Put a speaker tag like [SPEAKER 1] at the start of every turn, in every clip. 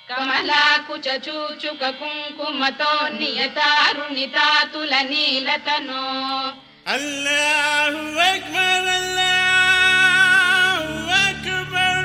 [SPEAKER 1] కమలాకుచ చూచుక కుంకుమతో నియతారుణితాతుల నీలతనో
[SPEAKER 2] الله أكبر الله أكبر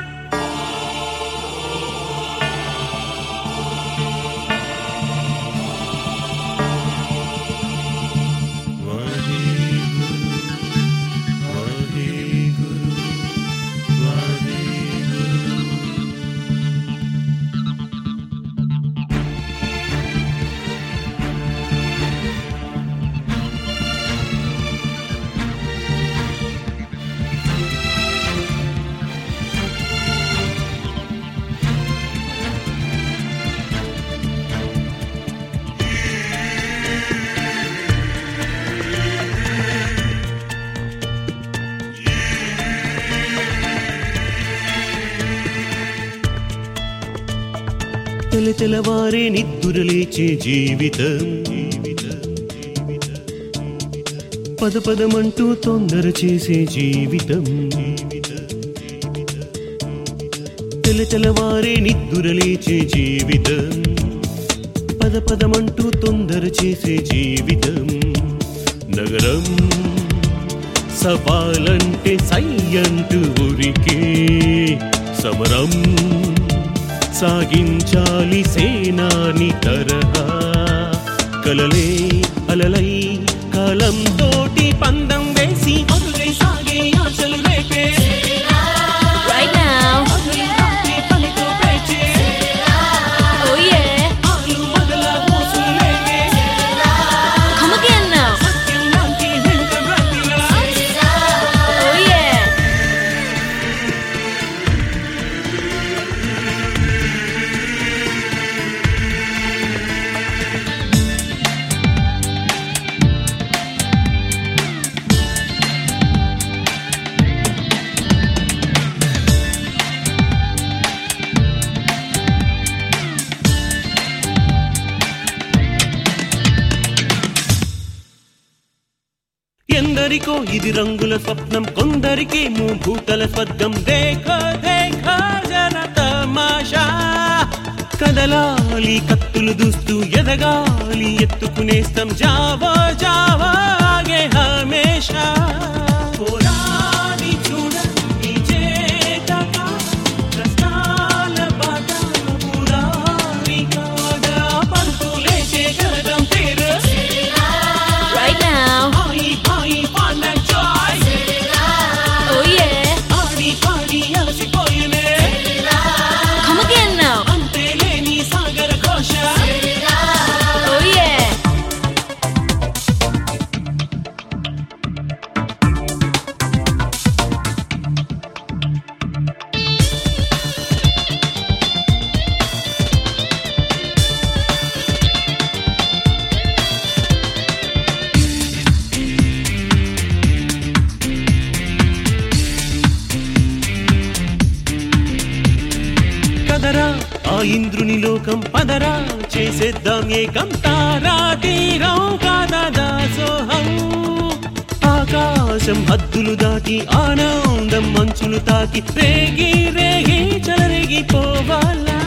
[SPEAKER 3] తెల తెలవారే నిద్దురలేచే జీవితం పద పదమంటూ తొందర చేసే జీవితం తెల తెలవారే నిద్దురలేచే జీవితం పద పదమంటూ తొందర చేసే జీవితం నగరం సవాలంటే సై అంటూ ఉరికే సమరం సాగించాలి సేనాని తరహా కలలే అలలై కాలం తోటి పందం వేసి మొదలై సాగే ఆశలు రేపే
[SPEAKER 4] Right now.
[SPEAKER 3] అసలు రాత్రి పనితో పేచే
[SPEAKER 4] Oh yeah.
[SPEAKER 3] ఆలు మొదల మోసులు లేకే
[SPEAKER 4] Come again now.
[SPEAKER 3] సత్యం లాంటి వెంట బ్రతిలా
[SPEAKER 4] Oh yeah.
[SPEAKER 3] ఎందరికో ఇది రంగుల స్వప్నం కొందరికి భూతల స్వర్గం దేఖ దేఖ జన తమాషా కదలాలి కత్తులు దూస్తూ ఎదగాలి ఎత్తుకునేస్తం జావా జావా ఆగే హమేషా పోరాడి చూడండి చేతక కష్టాల బాట పురారి కాగా పంతులే చేయగలం తీరు
[SPEAKER 4] Right now.
[SPEAKER 3] ఆయి ఆయి పాల చాయ్
[SPEAKER 4] Oh yeah.
[SPEAKER 3] ఆడి పాడి అలసిపోయినే
[SPEAKER 4] Come again now.
[SPEAKER 3] అంతే లేని సాగర ఘోష
[SPEAKER 4] Oh yeah.
[SPEAKER 3] కదరా ఆ ఇంద్రుని లోకం పదరా చేసేద్దాం ఏకం తారా తీరం కాదా దాసోహం ఆకాశం హద్దులు దాటి ఆనందం మంచులు తాకి రేగి రేగి చెలరేగిపోవాలా